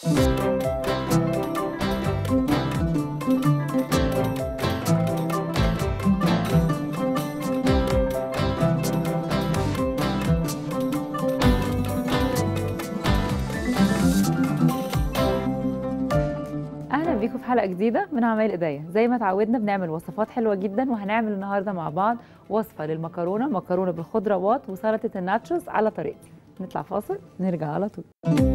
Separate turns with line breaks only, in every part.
اهلا بيكم في حلقه جديده من عمايل ايديا زي ما اتعودنا بنعمل وصفات حلوه جدا وهنعمل النهارده مع بعض وصفه للمكرونه مكرونه بالخضروات وسلطه الناتشوز على طريقتي نطلع فاصل نرجع على طول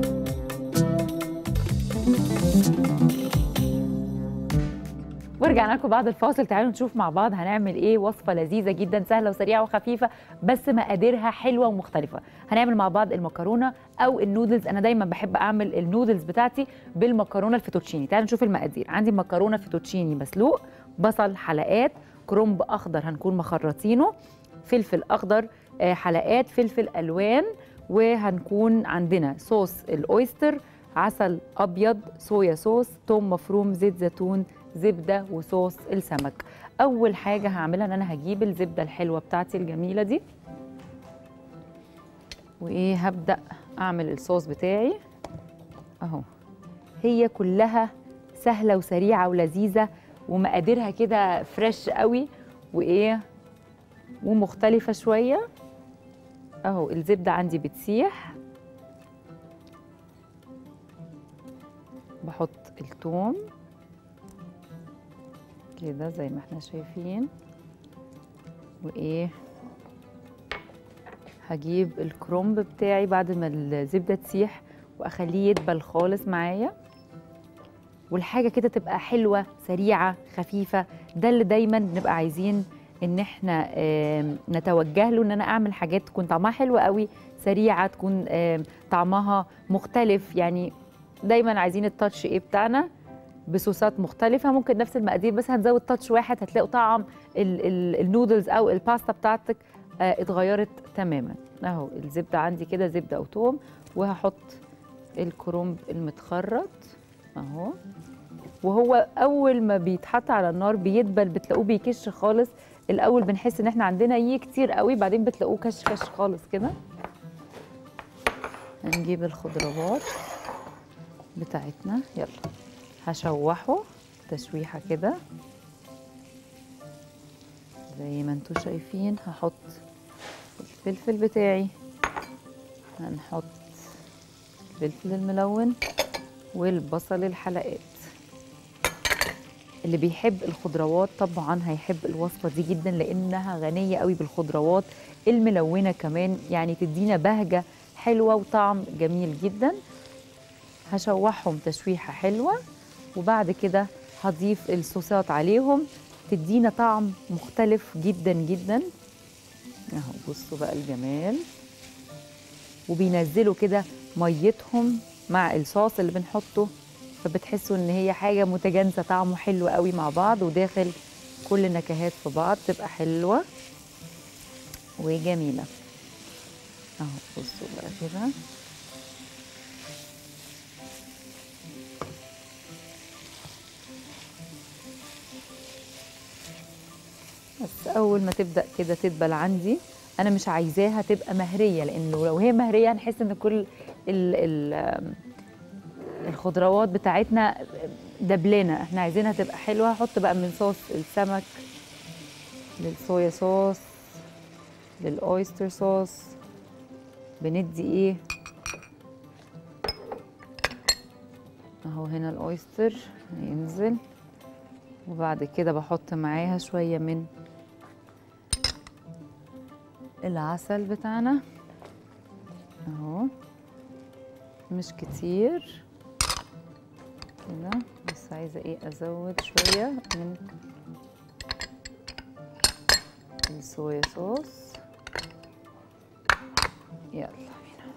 ورجعنا لكم بعد الفاصل تعالوا نشوف مع بعض هنعمل ايه وصفه لذيذه جدا سهله وسريعه وخفيفه بس مقاديرها حلوه ومختلفه هنعمل مع بعض المكرونه او النودلز انا دايما بحب اعمل النودلز بتاعتي بالمكرونه الفيتوتشيني تعالوا نشوف المقادير عندي مكرونه فيتوتشيني مسلوق بصل حلقات كرنب اخضر هنكون مخرطينه فلفل اخضر آه، حلقات فلفل الوان وهنكون عندنا صوص الاويستر عسل ابيض صويا صوص توم مفروم زيت زيتون زبده وصوص السمك اول حاجه هعملها ان انا هجيب الزبده الحلوه بتاعتي الجميله دي وايه هبدا اعمل الصوص بتاعي اهو هي كلها سهله وسريعه ولذيذه ومقاديرها كده فريش قوي وايه ومختلفه شويه اهو الزبده عندي بتسيح بحط الثوم كده زي ما احنا شايفين وايه هجيب الكرنب بتاعي بعد ما الزبده تسيح واخليه يدبل خالص معايا والحاجه كده تبقى حلوه سريعه خفيفه ده اللي دايما بنبقى عايزين ان احنا آم، نتوجه له ان انا اعمل حاجات تكون طعمها حلو قوي سريعه تكون آم، طعمها مختلف يعني دايما عايزين التاتش ايه بتاعنا بصوصات مختلفة ممكن نفس المقادير بس هنزود تاتش واحد هتلاقوا طعم ال ال النودلز أو الباستا بتاعتك آه اتغيرت تماما أهو الزبدة عندي كده زبدة أو توم وهحط الكرنب المتخرط أهو وهو أول ما بيتحط على النار بيدبل بتلاقوه بيكش خالص الأول بنحس إن إحنا عندنا يه كتير قوي بعدين بتلاقوه كش كش خالص كده هنجيب الخضروات بتاعتنا يلا هشوحه تشويحة كده زي ما انتوا شايفين هحط الفلفل بتاعي هنحط الفلفل الملون والبصل الحلقات اللي بيحب الخضروات طبعا هيحب الوصفة دي جدا لأنها غنية قوي بالخضروات الملونة كمان يعني تدينا بهجة حلوة وطعم جميل جدا هشوحهم تشويحة حلوة وبعد كده هضيف الصوصات عليهم تدينا طعم مختلف جدا جدا اهو بصوا بقى الجمال وبينزلوا كده ميتهم مع الصوص اللي بنحطه فبتحسوا ان هي حاجه متجانسه طعمه حلو قوي مع بعض وداخل كل النكهات في بعض تبقى حلوه وجميله اهو بصوا بقى كده بس اول ما تبدا كده تدبل عندي انا مش عايزاها تبقى مهريه لانه لو هي مهريه هنحس ان كل ال ال الخضروات بتاعتنا دبلانه احنا عايزينها تبقى حلوه هحط بقى من صوص السمك للصويا صوص للاويستر صوص بندي ايه اهو هنا الاويستر هينزل وبعد كده بحط معاها شويه من العسل بتاعنا اهو مش كتير كده بس عايزه ايه ازود شويه من الصويا صوص يلا بينا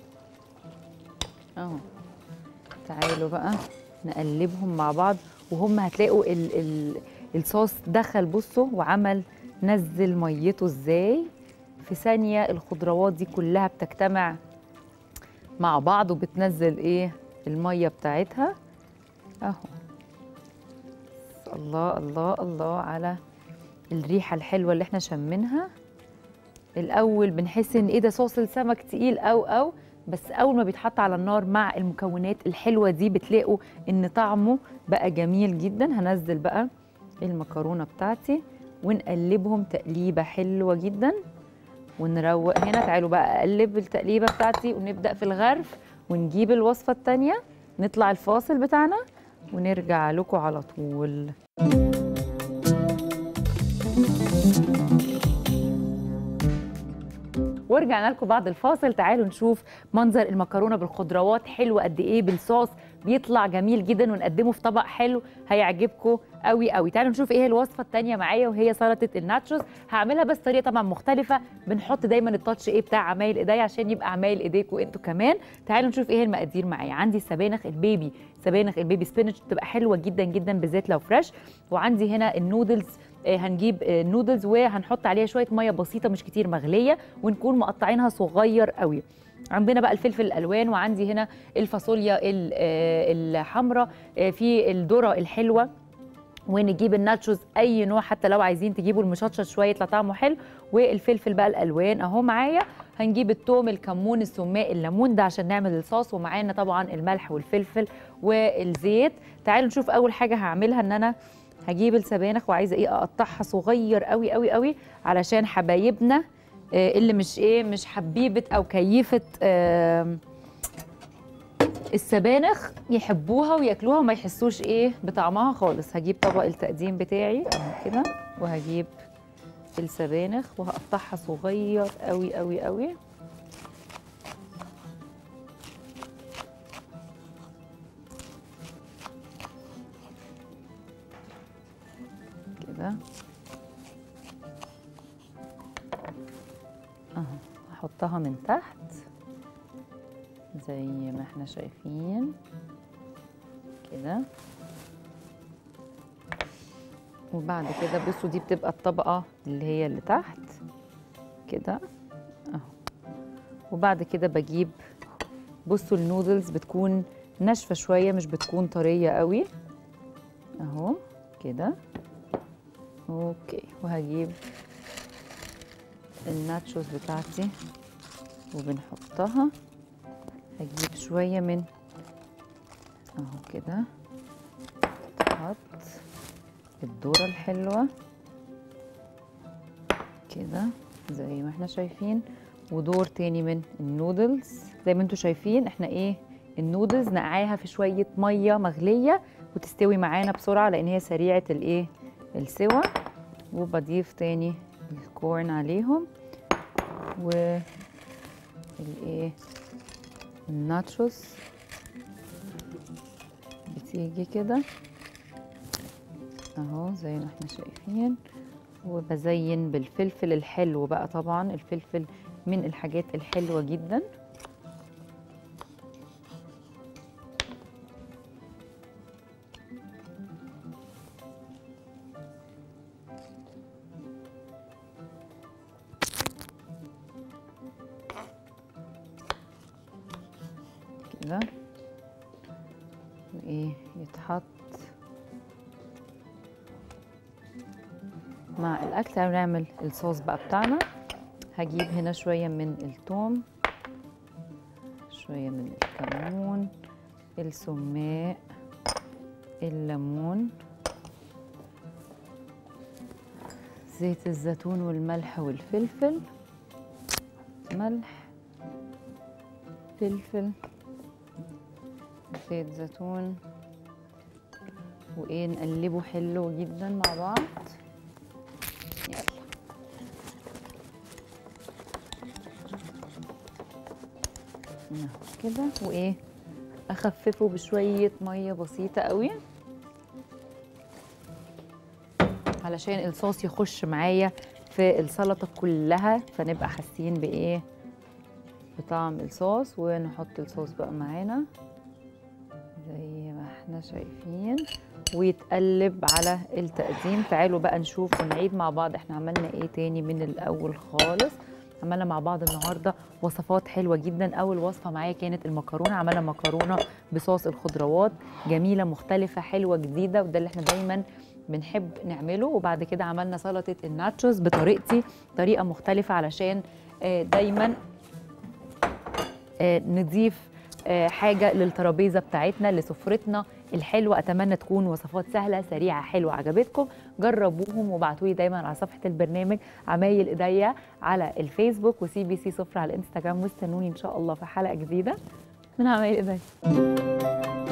اهو تعالوا بقى نقلبهم مع بعض وهم هتلاقوا ال ال الصوص دخل بصوا وعمل نزل ميته ازاي في ثانيه الخضروات دي كلها بتجتمع مع بعض وبتنزل ايه الميه بتاعتها اهو الله الله الله على الريحه الحلوه اللي احنا شمينها الاول بنحس ان ايه ده صوص السمك تقيل او او بس اول ما بيتحط على النار مع المكونات الحلوه دي بتلاقوا ان طعمه بقى جميل جدا هنزل بقى المكرونه بتاعتي ونقلبهم تقليبه حلوه جدا ونروق هنا تعالوا بقى اقلب التقليبه بتاعتي ونبدا في الغرف ونجيب الوصفه الثانيه نطلع الفاصل بتاعنا ونرجع لكم على طول ورجعنا لكم بعد الفاصل تعالوا نشوف منظر المكرونه بالخضروات حلو قد ايه بالصوص بيطلع جميل جدا ونقدمه في طبق حلو هيعجبكم قوي قوي تعالوا نشوف ايه الوصفه الثانيه معايا وهي سلطه الناتشوز هعملها بس طريقه طبعا مختلفه بنحط دايما التاتش ايه بتاع عمايل ايديا عشان يبقى عمايل ايديكم انتوا كمان تعالوا نشوف ايه المقادير معايا عندي سبانخ البيبي سبانخ البيبي سبينش بتبقى حلوه جدا جدا بالذات لو فريش وعندي هنا النودلز آه، هنجيب آه، نودلز وهنحط عليها شويه ميه بسيطه مش كتير مغليه ونكون مقطعينها صغير قوي عندنا بقى الفلفل الالوان وعندي هنا الفاصوليا الحمراء في الذره الحلوه ونجيب الناتشوز اي نوع حتى لو عايزين تجيبوا المشطشط شويه يطلع طعمه حلو والفلفل بقى الالوان اهو معايا هنجيب التوم الكمون السماق الليمون ده عشان نعمل الصوص ومعانا طبعا الملح والفلفل والزيت تعالوا نشوف اول حاجه هعملها ان انا هجيب السبانخ وعايزه ايه اقطعها صغير قوي قوي قوي علشان حبايبنا آه، اللي مش ايه مش حبيبه او كيفه آه، السبانخ يحبوها وياكلوها وما يحسوش ايه بطعمها خالص هجيب طبق التقديم بتاعي أهو كده وهجيب السبانخ وهقطعها صغير قوي قوي قوي كده اهو هحطها من تحت زي ما احنا شايفين كده وبعد كده بصوا دي بتبقى الطبقة اللي هي اللي تحت كده اهو وبعد كده بجيب بصوا النودلز بتكون ناشفة شوية مش بتكون طرية قوي اهو كده اوكي وهجيب الناتشوز بتاعتي وبنحطها هجيب شوية من اهو كده تحط الذرة الحلوة كده زي ما احنا شايفين ودور تاني من النودلز زي ما انتوا شايفين احنا ايه النودلز نقعاها في شوية مية مغلية وتستوي معانا بسرعة لان هي سريعة الايه السوى وبضيف تاني الكورن عليهم و الايه الناتشوز بتيجي كده اهو زي ما احنا شايفين وبزين بالفلفل الحلو بقى طبعا الفلفل من الحاجات الحلوة جدا كده وايه يتحط مع الاكل تعالوا نعمل الصوص بقى بتاعنا هجيب هنا شويه من الثوم شويه من الكمون السماق الليمون زيت الزيتون والملح والفلفل ملح فلفل زيت زيتون وايه نقلبه حلو جدا مع بعض يلا أهو كده وايه اخففه بشويه ميه بسيطه قوي علشان الصوص يخش معايا في السلطه كلها فنبقى حاسين بايه بطعم الصوص ونحط الصوص بقى معانا زي ما احنا شايفين ويتقلب على التقديم تعالوا بقى نشوف ونعيد مع بعض احنا عملنا ايه تاني من الاول خالص عملنا مع بعض النهارده وصفات حلوه جدا اول وصفه معايا كانت المكرونه عملنا مكرونه بصوص الخضروات جميله مختلفه حلوه جديده وده اللي احنا دايما بنحب نعمله وبعد كده عملنا سلطه الناتشوز بطريقتي طريقه مختلفه علشان آه، دايما آه، نضيف آه، حاجه للترابيزه بتاعتنا لسفرتنا الحلوه اتمنى تكون وصفات سهله سريعه حلوه عجبتكم جربوهم وابعتوا لي دايما على صفحه البرنامج عمايل ايديا على الفيسبوك وسي بي سي سفره على الانستجرام واستنوني ان شاء الله في حلقه جديده من عمايل ايديا